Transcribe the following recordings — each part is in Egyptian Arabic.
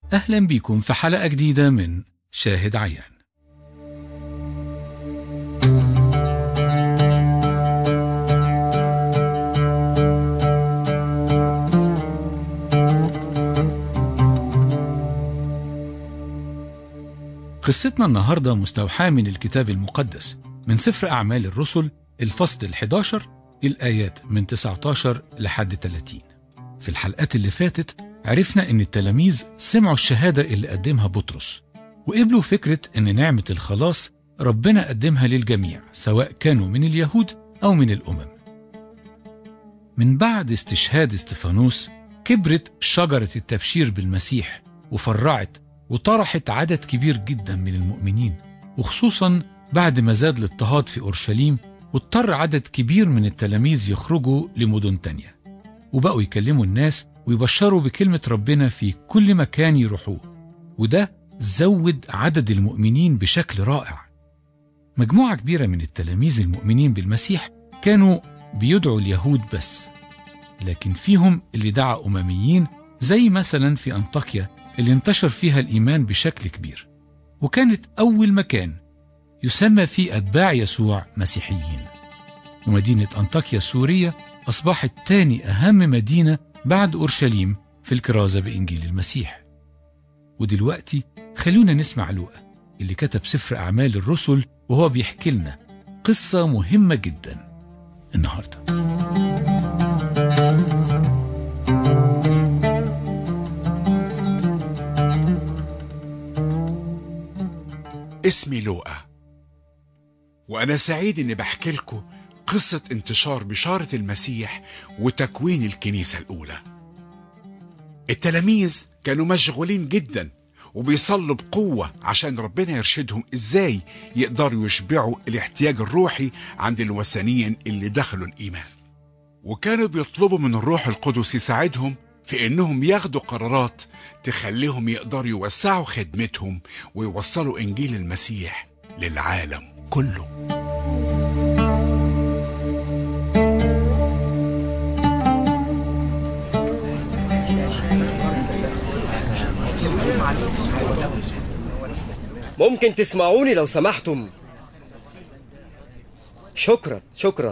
أهلا بكم في حلقة جديدة من شاهد عيان قصتنا النهاردة مستوحاة من الكتاب المقدس من سفر أعمال الرسل الفصل ال11 الآيات من 19 لحد 30 في الحلقات اللي فاتت عرفنا إن التلاميذ سمعوا الشهادة اللي قدمها بطرس وقبلوا فكرة إن نعمة الخلاص ربنا قدمها للجميع سواء كانوا من اليهود أو من الأمم من بعد استشهاد استفانوس كبرت شجرة التبشير بالمسيح وفرعت وطرحت عدد كبير جدا من المؤمنين وخصوصا بعد ما زاد الاضطهاد في أورشليم واضطر عدد كبير من التلاميذ يخرجوا لمدن تانية وبقوا يكلموا الناس ويبشروا بكلمة ربنا في كل مكان يروحوه وده زود عدد المؤمنين بشكل رائع مجموعة كبيرة من التلاميذ المؤمنين بالمسيح كانوا بيدعوا اليهود بس لكن فيهم اللي دعا أمميين زي مثلا في أنطاكيا اللي انتشر فيها الإيمان بشكل كبير وكانت أول مكان يسمى فيه أتباع يسوع مسيحيين ومدينة أنطاكيا السورية أصبحت تاني أهم مدينة بعد أورشليم في الكرازة بإنجيل المسيح ودلوقتي خلونا نسمع لوقا اللي كتب سفر أعمال الرسل وهو بيحكي لنا قصة مهمة جدا النهارده اسمي لوقا وأنا سعيد إني بحكي لكم قصة انتشار بشارة المسيح وتكوين الكنيسة الأولى التلاميذ كانوا مشغولين جدا وبيصلوا بقوة عشان ربنا يرشدهم إزاي يقدروا يشبعوا الاحتياج الروحي عند الوثنيين اللي دخلوا الإيمان وكانوا بيطلبوا من الروح القدس يساعدهم في إنهم ياخدوا قرارات تخليهم يقدروا يوسعوا خدمتهم ويوصلوا إنجيل المسيح للعالم كله ممكن تسمعوني لو سمحتم شكرا شكرا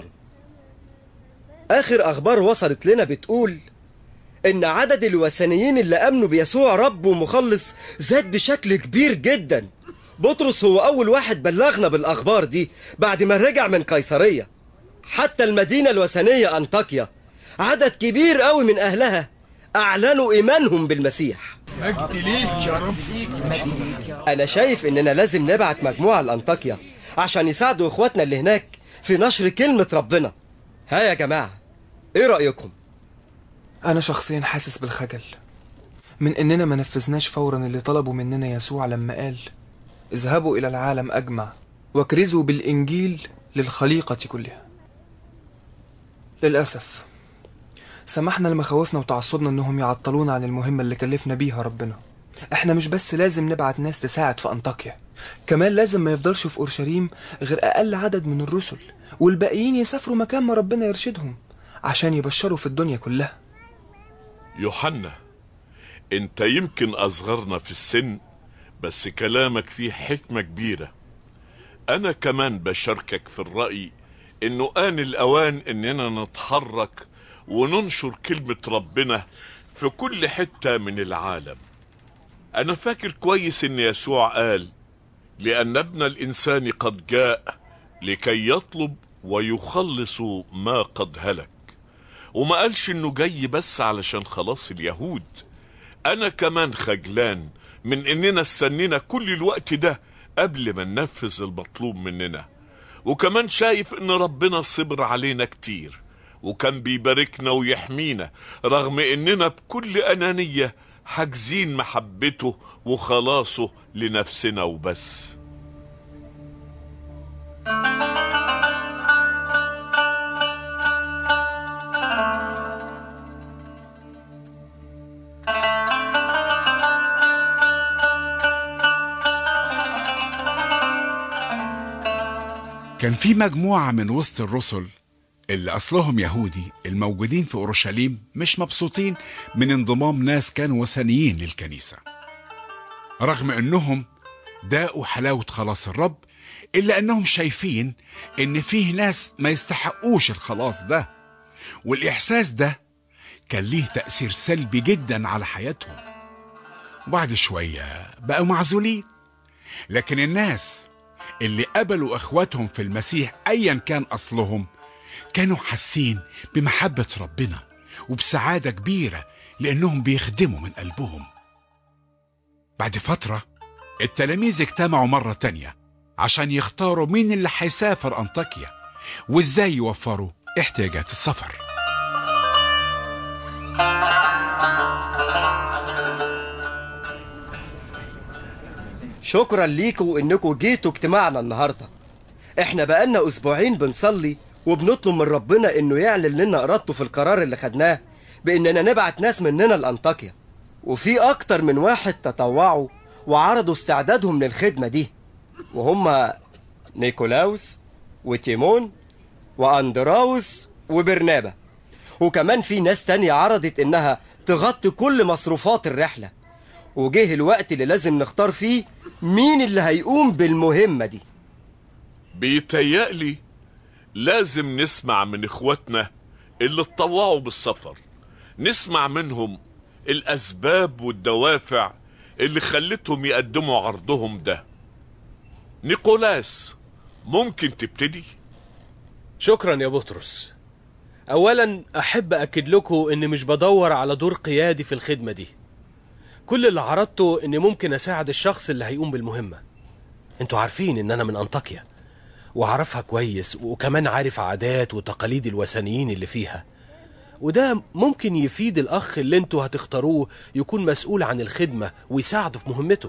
آخر أخبار وصلت لنا بتقول إن عدد الوثنيين اللي آمنوا بيسوع رب ومخلص زاد بشكل كبير جدا بطرس هو أول واحد بلغنا بالأخبار دي بعد ما رجع من قيصرية حتى المدينة الوثنية أنطاكيا عدد كبير قوي من أهلها أعلنوا إيمانهم بالمسيح أنا شايف إننا لازم نبعت مجموعة لأنطاكيا عشان يساعدوا إخواتنا اللي هناك في نشر كلمة ربنا ها يا جماعة إيه رأيكم؟ أنا شخصيا حاسس بالخجل من إننا ما نفذناش فورا اللي طلبوا مننا يسوع لما قال اذهبوا إلى العالم أجمع واكرزوا بالإنجيل للخليقة كلها للأسف سمحنا لمخاوفنا وتعصبنا إنهم يعطلونا عن المهمة اللي كلفنا بيها ربنا إحنا مش بس لازم نبعت ناس تساعد في أنطاكيا كمان لازم ما يفضلش في أورشليم غير أقل عدد من الرسل والباقيين يسافروا مكان ما ربنا يرشدهم عشان يبشروا في الدنيا كلها يوحنا انت يمكن اصغرنا في السن بس كلامك فيه حكمة كبيرة انا كمان بشاركك في الرأي انه آن الاوان اننا نتحرك وننشر كلمة ربنا في كل حتة من العالم انا فاكر كويس ان يسوع قال لان ابن الانسان قد جاء لكي يطلب ويخلص ما قد هلك وما قالش انه جاي بس علشان خلاص اليهود انا كمان خجلان من اننا استنينا كل الوقت ده قبل ما ننفذ المطلوب مننا وكمان شايف ان ربنا صبر علينا كتير وكان بيباركنا ويحمينا رغم اننا بكل انانية حاجزين محبته وخلاصه لنفسنا وبس كان في مجموعة من وسط الرسل اللي أصلهم يهودي الموجودين في أورشليم مش مبسوطين من انضمام ناس كانوا وثنيين للكنيسة رغم انهم داقوا حلاوة خلاص الرب إلا أنهم شايفين إن فيه ناس ما يستحقوش الخلاص ده والإحساس ده كان ليه تأثير سلبي جدا على حياتهم وبعد شوية بقوا معزولين لكن الناس اللي قبلوا اخواتهم في المسيح ايا كان اصلهم كانوا حاسين بمحبة ربنا وبسعادة كبيرة لانهم بيخدموا من قلبهم بعد فترة التلاميذ اجتمعوا مرة تانية عشان يختاروا مين اللي هيسافر انطاكيا وازاي يوفروا احتياجات السفر شكرا ليكوا انكوا جيتوا اجتماعنا النهارده احنا بقالنا اسبوعين بنصلي وبنطلب من ربنا انه يعلن لنا ارادته في القرار اللي خدناه باننا نبعت ناس مننا لانطاكيا وفي اكتر من واحد تطوعوا وعرضوا استعدادهم للخدمه دي وهم نيكولاوس وتيمون واندراوس وبرنابا وكمان في ناس تانية عرضت انها تغطي كل مصروفات الرحله وجه الوقت اللي لازم نختار فيه مين اللي هيقوم بالمهمة دي بيتهيألي لازم نسمع من اخواتنا اللي اتطوعوا بالسفر نسمع منهم الاسباب والدوافع اللي خلتهم يقدموا عرضهم ده نيكولاس ممكن تبتدي شكرا يا بطرس اولا احب اكد لكم اني مش بدور على دور قيادي في الخدمه دي كل اللي عرضته اني ممكن اساعد الشخص اللي هيقوم بالمهمه انتوا عارفين ان انا من انطاكيا واعرفها كويس وكمان عارف عادات وتقاليد الوثنيين اللي فيها وده ممكن يفيد الاخ اللي انتوا هتختاروه يكون مسؤول عن الخدمه ويساعده في مهمته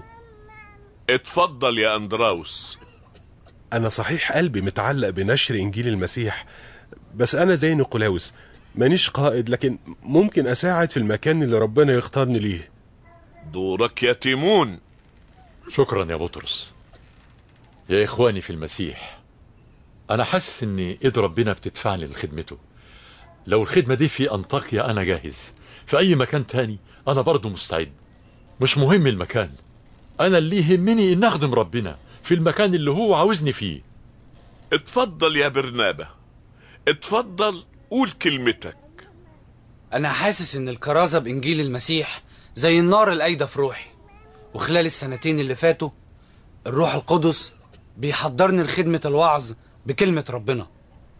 اتفضل يا اندراوس أنا صحيح قلبي متعلق بنشر إنجيل المسيح بس أنا زي نيقولاوس مانيش قائد لكن ممكن أساعد في المكان اللي ربنا يختارني ليه دورك يا تيمون شكرا يا بطرس يا إخواني في المسيح أنا حاسس إن إيد ربنا بتدفعني لخدمته لو الخدمة دي في أنطاكيا أنا جاهز في أي مكان تاني أنا برضو مستعد مش مهم المكان أنا اللي يهمني إن أخدم ربنا في المكان اللي هو عاوزني فيه اتفضل يا برنابة اتفضل قول كلمتك أنا حاسس إن الكرازة بإنجيل المسيح زي النار القايدة في روحي وخلال السنتين اللي فاتوا الروح القدس بيحضرني لخدمة الوعظ بكلمة ربنا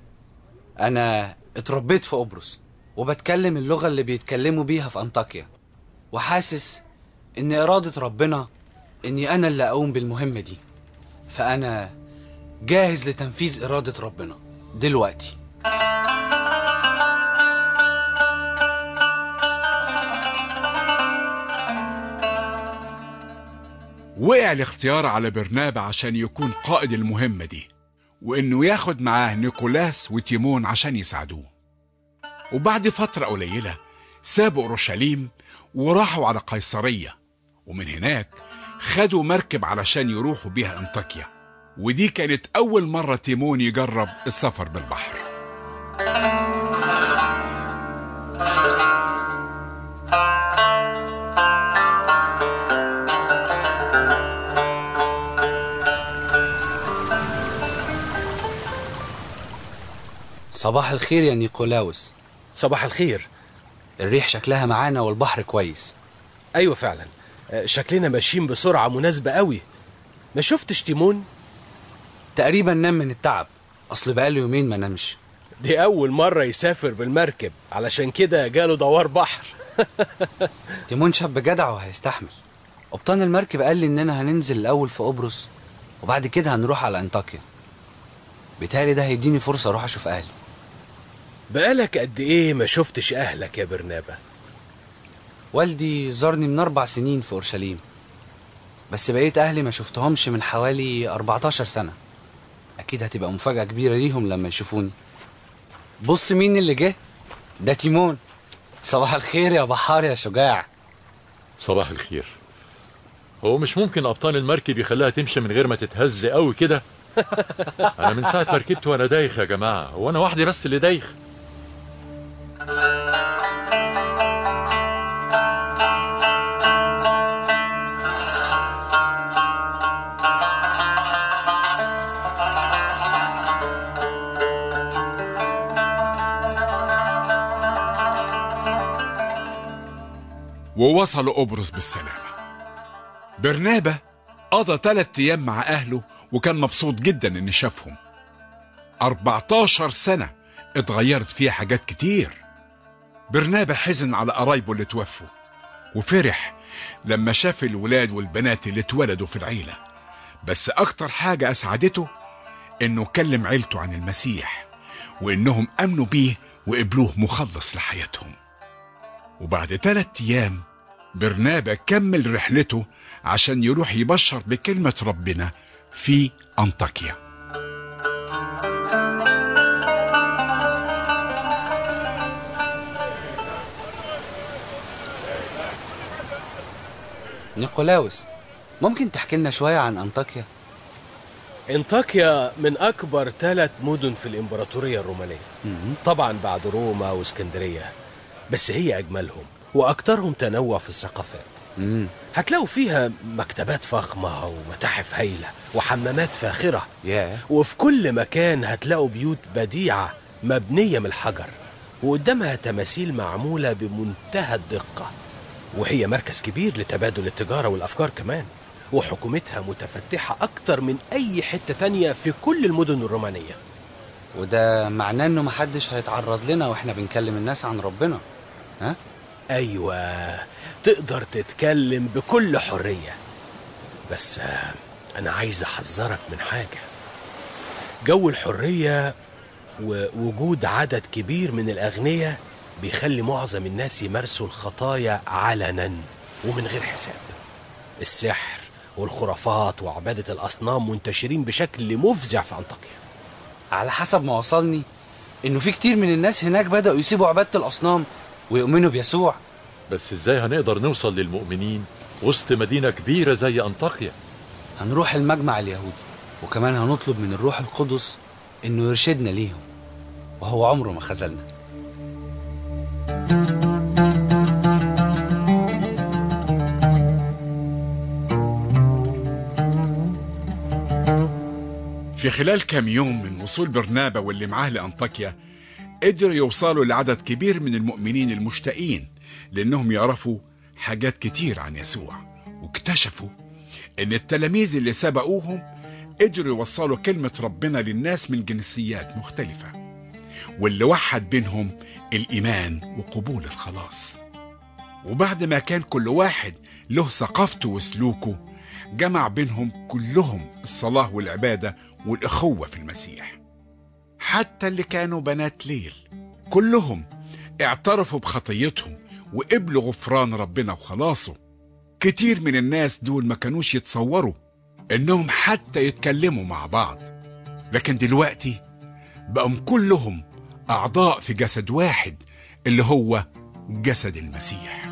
أنا اتربيت في قبرص وبتكلم اللغة اللي بيتكلموا بيها في أنطاكيا وحاسس إن إرادة ربنا إني أنا اللي أقوم بالمهمة دي فأنا جاهز لتنفيذ إرادة ربنا دلوقتي وقع الاختيار على برنابا عشان يكون قائد المهمة دي وإنه ياخد معاه نيكولاس وتيمون عشان يساعدوه وبعد فترة قليلة سابوا أورشليم وراحوا على قيصرية ومن هناك خدوا مركب علشان يروحوا بيها انطاكيا ودي كانت أول مرة تيمون يجرب السفر بالبحر صباح الخير يا نيكولاوس صباح الخير الريح شكلها معانا والبحر كويس ايوه فعلا آه، شكلنا ماشيين بسرعه مناسبه قوي ما شفتش تيمون تقريبا نام من التعب أصل بقاله يومين ما نامش دي اول مره يسافر بالمركب علشان كده جاله دوار بحر تيمون شاب جدع وهيستحمل قبطان المركب قال لي إننا هننزل الأول في قبرص وبعد كده هنروح على أنطاكيا بيتهيألي ده هيديني فرصة أروح أشوف أهلي بقالك قد ايه ما شفتش اهلك يا برنابا والدي زارني من أربع سنين في أورشليم بس بقيت أهلي ما شفتهمش من حوالي 14 سنة أكيد هتبقى مفاجأة كبيرة ليهم لما يشوفوني بص مين اللي جه ده تيمون صباح الخير يا بحار يا شجاع صباح الخير هو مش ممكن أبطال المركب يخليها تمشي من غير ما تتهز قوي كده أنا من ساعة ما ركبت وأنا دايخ يا جماعة هو أنا وحدي بس اللي دايخ ووصلوا قبرص بالسلامة برنابة قضى ثلاثة أيام مع أهله وكان مبسوط جدا إن شافهم 14 سنة اتغيرت فيها حاجات كتير برنابة حزن على قرايبه اللي توفوا وفرح لما شاف الولاد والبنات اللي اتولدوا في العيلة بس أكتر حاجة أسعدته إنه كلم عيلته عن المسيح وإنهم أمنوا بيه وقبلوه مخلص لحياتهم وبعد ثلاثة أيام برنابا كمل رحلته عشان يروح يبشر بكلمة ربنا في أنطاكيا نيقولاوس ممكن تحكي لنا شوية عن أنطاكيا؟ انطاكيا من أكبر ثلاث مدن في الإمبراطورية الرومانية طبعا بعد روما واسكندرية بس هي أجملهم وأكثرهم تنوع في الثقافات مم. هتلاقوا فيها مكتبات فخمة ومتاحف هايلة وحمامات فاخرة ياه وفي كل مكان هتلاقوا بيوت بديعة مبنية من الحجر وقدامها تماثيل معمولة بمنتهى الدقة وهي مركز كبير لتبادل التجارة والأفكار كمان وحكومتها متفتحة أكتر من أي حتة تانية في كل المدن الرومانية وده معناه إنه محدش هيتعرض لنا وإحنا بنكلم الناس عن ربنا ها؟ أيوة تقدر تتكلم بكل حرية بس آه، أنا عايز أحذرك من حاجة جو الحرية ووجود عدد كبير من الأغنياء بيخلي معظم الناس يمارسوا الخطايا علنا ومن غير حساب السحر والخرافات وعبادة الأصنام منتشرين بشكل مفزع في أنطاكيا على حسب ما وصلني إنه في كتير من الناس هناك بدأوا يسيبوا عبادة الأصنام ويؤمنوا بيسوع بس ازاي هنقدر نوصل للمؤمنين وسط مدينة كبيرة زي أنطاكيا هنروح المجمع اليهودي وكمان هنطلب من الروح القدس إنه يرشدنا ليهم وهو عمره ما خذلنا في خلال كام يوم من وصول برنابا واللي معاه لأنطاكيا قدروا يوصلوا لعدد كبير من المؤمنين المشتاقين لأنهم يعرفوا حاجات كتير عن يسوع واكتشفوا إن التلاميذ اللي سبقوهم قدروا يوصلوا كلمة ربنا للناس من جنسيات مختلفة واللي وحد بينهم الإيمان وقبول الخلاص وبعد ما كان كل واحد له ثقافته وسلوكه جمع بينهم كلهم الصلاة والعبادة والإخوة في المسيح حتى اللي كانوا بنات ليل كلهم اعترفوا بخطيتهم وقبلوا غفران ربنا وخلاصه كتير من الناس دول ما كانوش يتصوروا انهم حتى يتكلموا مع بعض لكن دلوقتي بقوا كلهم اعضاء في جسد واحد اللي هو جسد المسيح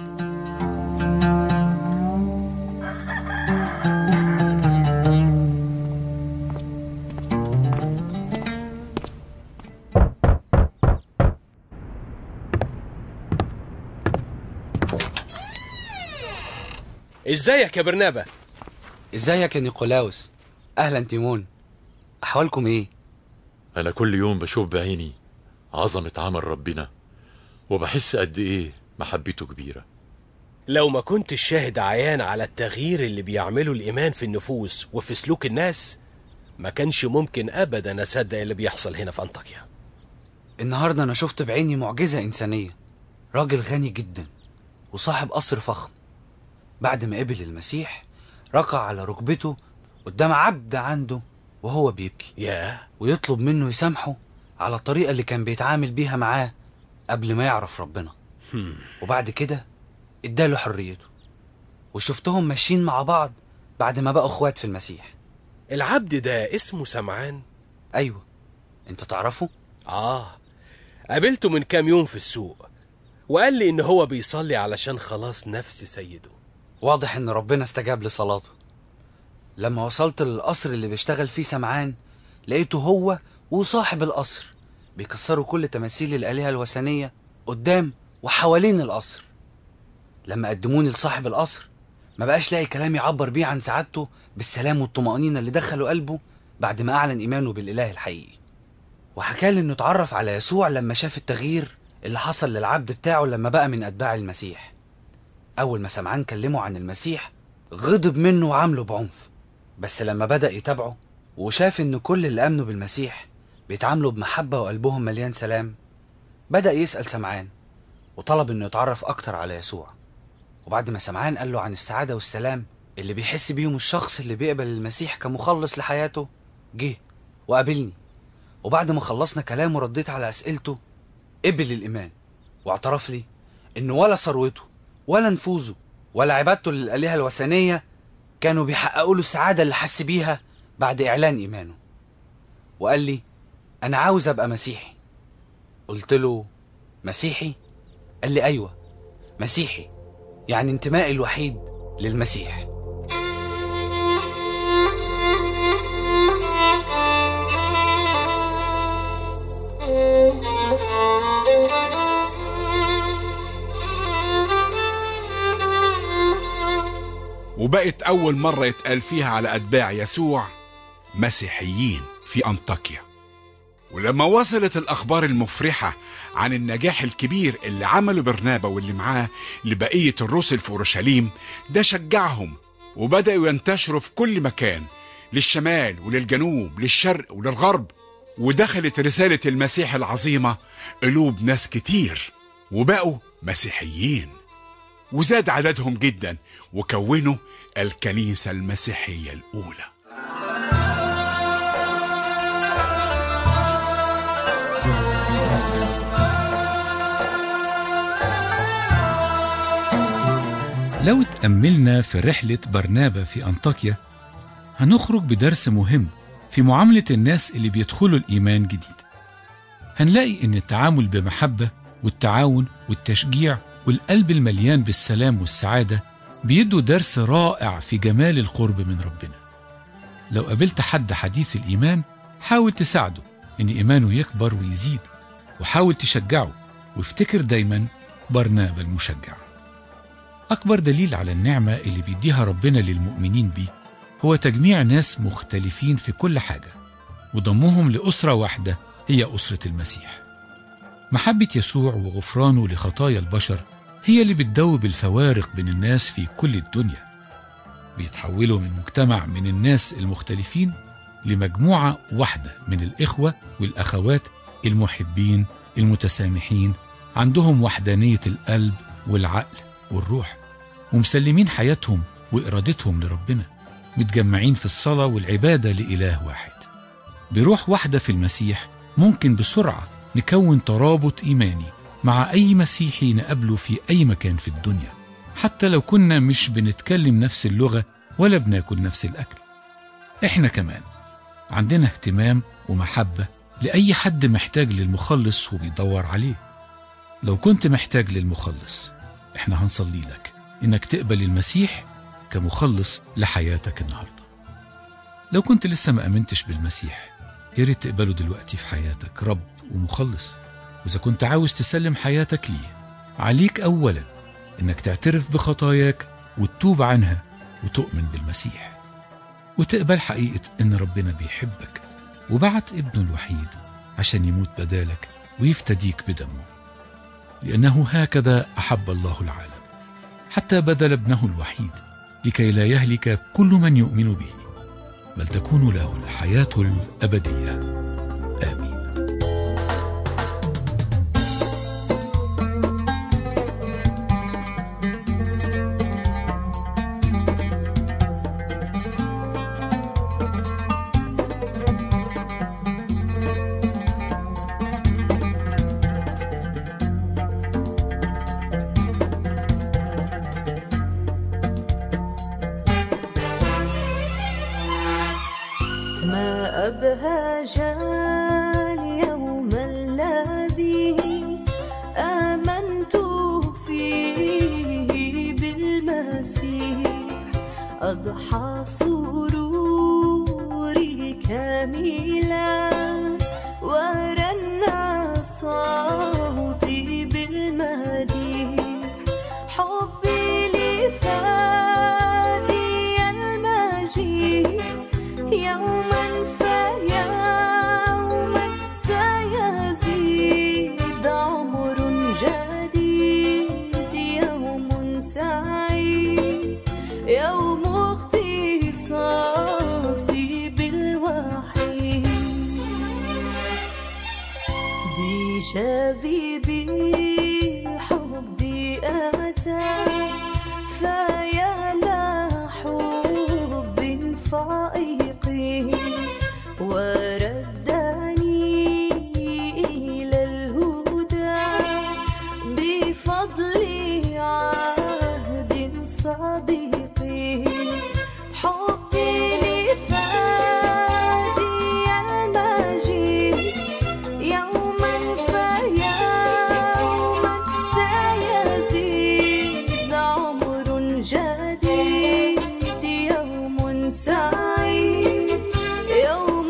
ازيك يا برنابا ازيك يا نيقولاوس اهلا تيمون احوالكم ايه أنا كل يوم بشوف بعيني عظمة عمل ربنا وبحس قد إيه محبته كبيرة لو ما كنتش شاهد عيان على التغيير اللي بيعمله الإيمان في النفوس وفي سلوك الناس ما كانش ممكن أبدا أصدق اللي بيحصل هنا في أنطاكيا النهارده انا شفت بعيني معجزه انسانيه راجل غني جدا وصاحب قصر فخم بعد ما قبل المسيح ركع على ركبته قدام عبد عنده وهو بيبكي ياه ويطلب منه يسامحه على الطريقه اللي كان بيتعامل بيها معاه قبل ما يعرف ربنا وبعد كده اداله حريته وشفتهم ماشيين مع بعض بعد ما بقوا اخوات في المسيح العبد ده اسمه سمعان ايوه انت تعرفه آه قابلته من كام يوم في السوق وقال لي إن هو بيصلي علشان خلاص نفس سيده واضح ان ربنا استجاب لصلاته لما وصلت للقصر اللي بيشتغل فيه سمعان لقيته هو وصاحب القصر بيكسروا كل تماثيل الآلهة الوثنية قدام وحوالين القصر لما قدموني لصاحب القصر ما بقاش لاقي كلام يعبر بيه عن سعادته بالسلام والطمأنينة اللي دخلوا قلبه بعد ما أعلن إيمانه بالإله الحقيقي وحكالي إنه اتعرف على يسوع لما شاف التغيير اللي حصل للعبد بتاعه لما بقى من أتباع المسيح أول ما سمعان كلمه عن المسيح غضب منه وعامله بعنف بس لما بدأ يتابعه وشاف إن كل اللي آمنوا بالمسيح بيتعاملوا بمحبة وقلبهم مليان سلام بدأ يسأل سمعان وطلب إنه يتعرف أكتر على يسوع وبعد ما سمعان قال له عن السعادة والسلام اللي بيحس بيهم الشخص اللي بيقبل المسيح كمخلص لحياته جه وقابلني وبعد ما خلصنا كلام ورديت على أسئلته قبل الإيمان واعترف لي إنه ولا ثروته ولا نفوذه ولا عبادته للآلهة الوثنية كانوا بيحققوا له السعادة اللي حس بيها بعد إعلان إيمانه وقال لي أنا عاوز أبقى مسيحي قلت له مسيحي؟ قال لي أيوة مسيحي يعني انتمائي الوحيد للمسيح وبقت أول مرة يتقال فيها على أتباع يسوع مسيحيين في أنطاكيا ولما وصلت الأخبار المفرحة عن النجاح الكبير اللي عمله برنابا واللي معاه لبقية الرسل في أورشليم ده شجعهم وبدأوا ينتشروا في كل مكان للشمال وللجنوب للشرق وللغرب ودخلت رسالة المسيح العظيمة قلوب ناس كتير وبقوا مسيحيين وزاد عددهم جدا وكونوا الكنيسة المسيحية الأولى لو تأملنا في رحلة برنابا في أنطاكيا هنخرج بدرس مهم في معاملة الناس اللي بيدخلوا الإيمان جديد هنلاقي إن التعامل بمحبة والتعاون والتشجيع والقلب المليان بالسلام والسعادة بيدوا درس رائع في جمال القرب من ربنا لو قابلت حد حديث الإيمان حاول تساعده إن إيمانه يكبر ويزيد وحاول تشجعه وافتكر دايما برنابا المشجع أكبر دليل على النعمة اللي بيديها ربنا للمؤمنين بيه هو تجميع ناس مختلفين في كل حاجة وضمهم لأسرة واحدة هي أسرة المسيح محبة يسوع وغفرانه لخطايا البشر هي اللي بتدوب الفوارق بين الناس في كل الدنيا بيتحولوا من مجتمع من الناس المختلفين لمجموعة واحدة من الإخوة والأخوات المحبين المتسامحين عندهم وحدانية القلب والعقل والروح ومسلمين حياتهم وإرادتهم لربنا متجمعين في الصلاة والعبادة لإله واحد بروح واحدة في المسيح ممكن بسرعة نكون ترابط إيماني مع أي مسيحي نقابله في أي مكان في الدنيا حتى لو كنا مش بنتكلم نفس اللغة ولا بناكل نفس الأكل إحنا كمان عندنا اهتمام ومحبة لأي حد محتاج للمخلص وبيدور عليه لو كنت محتاج للمخلص احنا هنصلي لك انك تقبل المسيح كمخلص لحياتك النهارده لو كنت لسه ما امنتش بالمسيح يا ريت تقبله دلوقتي في حياتك رب ومخلص واذا كنت عاوز تسلم حياتك ليه عليك اولا انك تعترف بخطاياك وتتوب عنها وتؤمن بالمسيح وتقبل حقيقه ان ربنا بيحبك وبعت ابنه الوحيد عشان يموت بدالك ويفتديك بدمه لأنه هكذا أحب الله العالم حتى بذل ابنه الوحيد لكي لا يهلك كل من يؤمن به بل تكون له الحياة الأبدية آمين ما أبهج اليوم الذي آمنت فيه بالمسيح أضحى سروري كاملا ورنى صوتي بالمديح حبي لفادي المجيد يوما فيوما سيزيد عمر جديد يوم سعيد يوم اختصاصي بالوحي بشذيب الحب أتى فيا لحب فائق وردني إلى الهدى بفضل عهد صديق حبي لفادي المجيد يوما فيوما سيزيد عمر جديد يوم سعيد يوم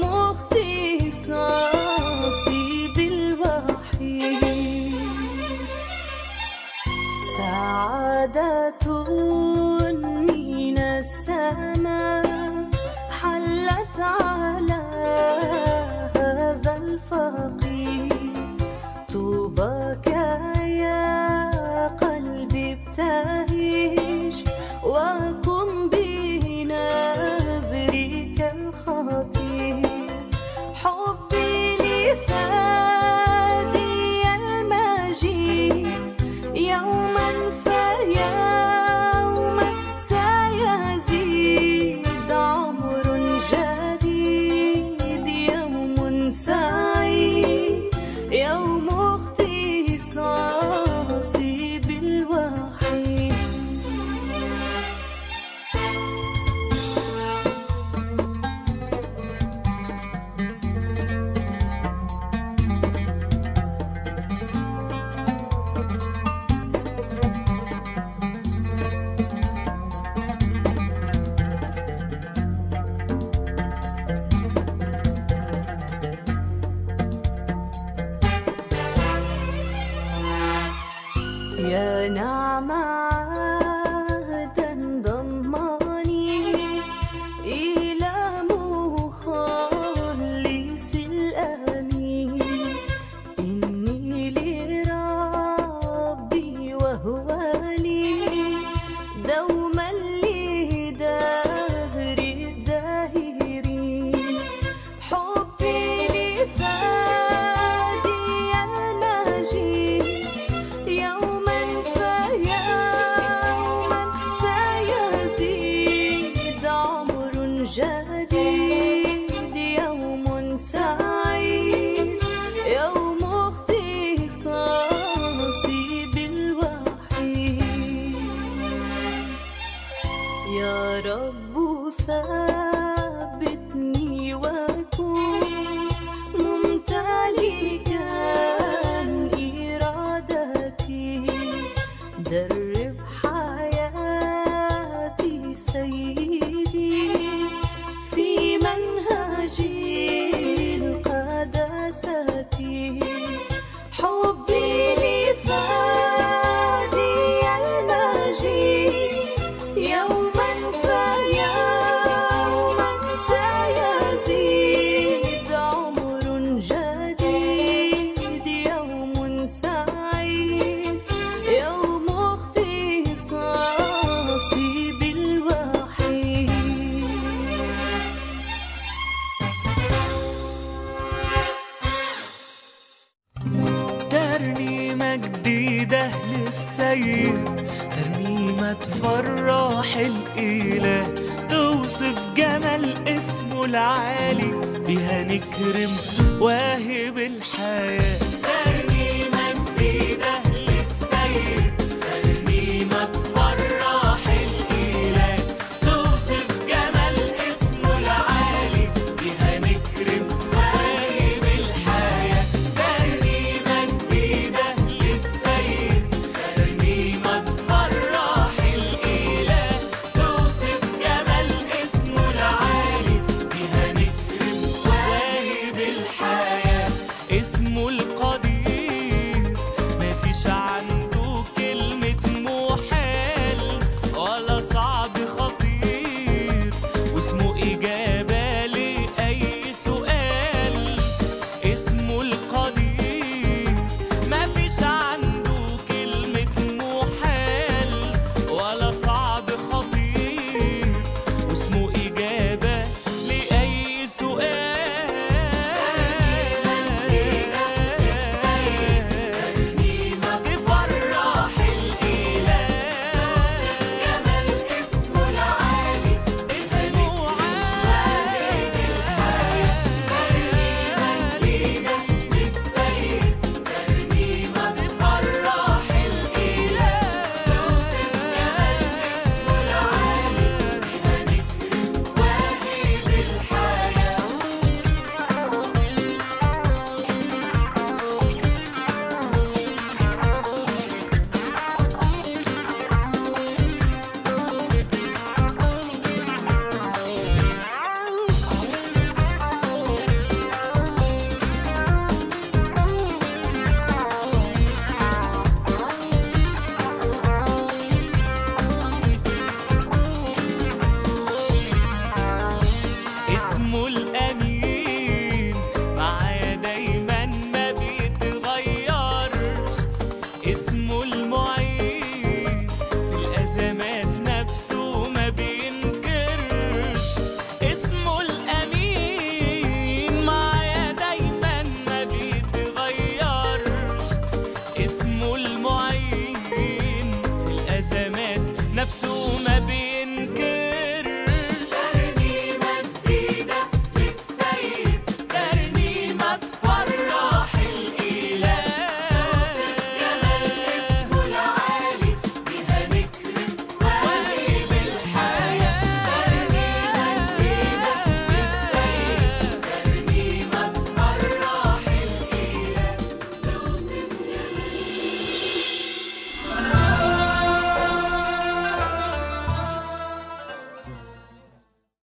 اختصاصي بالوحي سعادة من السماء حلت على هذا الفقير طوباك يا قلبي ابتهج وكن بنذرك الخطير حبي لفادي المجيد يوما فيوما سيزيد عمر جديد يوم سعيد يوم اختصاصي بالوحي يا نعم عهدا ضماني إلى مخلص الأمين إني لربي وهو لي دوما لدهر الداهرين حبي لفادي المجيد يوما فيوما سيزيد عمر جديد يوم سعيد يوم اختصاصي بالوحي يا رب ثبتني وكن ممتلكا إرادتي درب حياتي سيدي في منهج القداسة حبي لفادي المجيد يوما فيوما سيزيد عمر جديد يوم سعيد يوم اختصاصي بالوحي ترنيمة جديدة للسيد ترنيمة تفرح الإله توصف جمال اسمه العالي بها نكرم واهب الحياة ترنيمة